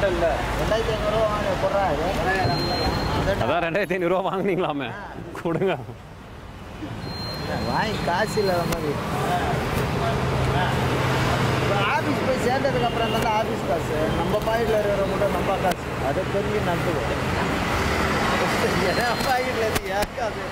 இல்லை ரெண்டாயிரத்தி ஐநூறுரூவா வாங்க போடுறா அதான் ரெண்டாயிரத்தி ஐநூறுரூவா வாங்குனீங்களாமே கொடுங்க வாங்கி காசு இல்லாத மாதிரி ஆஃபீஸ் போய் சேர்ந்ததுக்கு அப்புறம் தான் ஆஃபீஸ் காசு நம்ம பாக்கெட்டில் இருக்கிற மட்டும் நம்ம காசு அதை தெரிஞ்சு நடத்துவோம் என் பாக்கெட்டில் இருந்து ஏன் காசு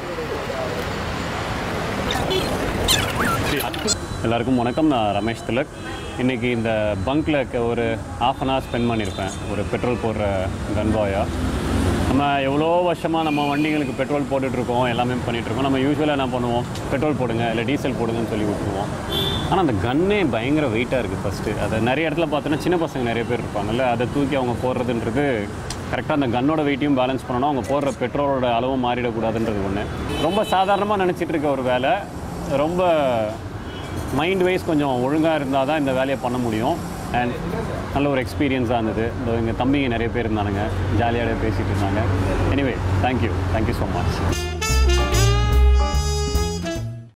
எல்லாருக்கும் வணக்கம் நான் ரமேஷ் திலக் இன்றைக்கி இந்த பங்க்கில் ஒரு ஆஃப் அன் ஹவர் ஸ்பெண்ட் பண்ணியிருப்பேன் ஒரு பெட்ரோல் போடுற கன்பாயா நம்ம எவ்வளோ வருஷமாக நம்ம வண்டிகளுக்கு பெட்ரோல் போட்டுட்ருக்கோம் எல்லாமே பண்ணிகிட்ருக்கோம் நம்ம யூஸ்வலாக என்ன பண்ணுவோம் பெட்ரோல் போடுங்க இல்லை டீசல் போடுங்கன்னு சொல்லி விட்டுருவோம் ஆனால் அந்த கன்னே பயங்கர வெயிட்டாக இருக்குது ஃபஸ்ட்டு அதை நிறைய இடத்துல பார்த்தோன்னா சின்ன பசங்க நிறைய பேர் இருப்பாங்கல்ல அதை தூக்கி அவங்க போடுறதுன்றது கரெக்டாக அந்த கன்னோட வெயிட்டையும் பேலன்ஸ் பண்ணணும் அவங்க போடுற பெட்ரோலோட அளவும் மாறிடக்கூடாதுன்றது ஒன்று ரொம்ப சாதாரணமாக நினச்சிட்டு இருக்க ஒரு வேலை ரொம்ப மைண்ட் வைஸ் கொஞ்சம் ஒழுங்காக இருந்தால் தான் இந்த வேலையை பண்ண முடியும் அண்ட் நல்ல ஒரு எக்ஸ்பீரியன்ஸாக இருந்தது இந்த எங்கள் தம்பிங்க நிறைய பேர் இருந்தானுங்க ஜாலியாக பேசிகிட்டு இருந்தாங்க anyway thank you thank you so much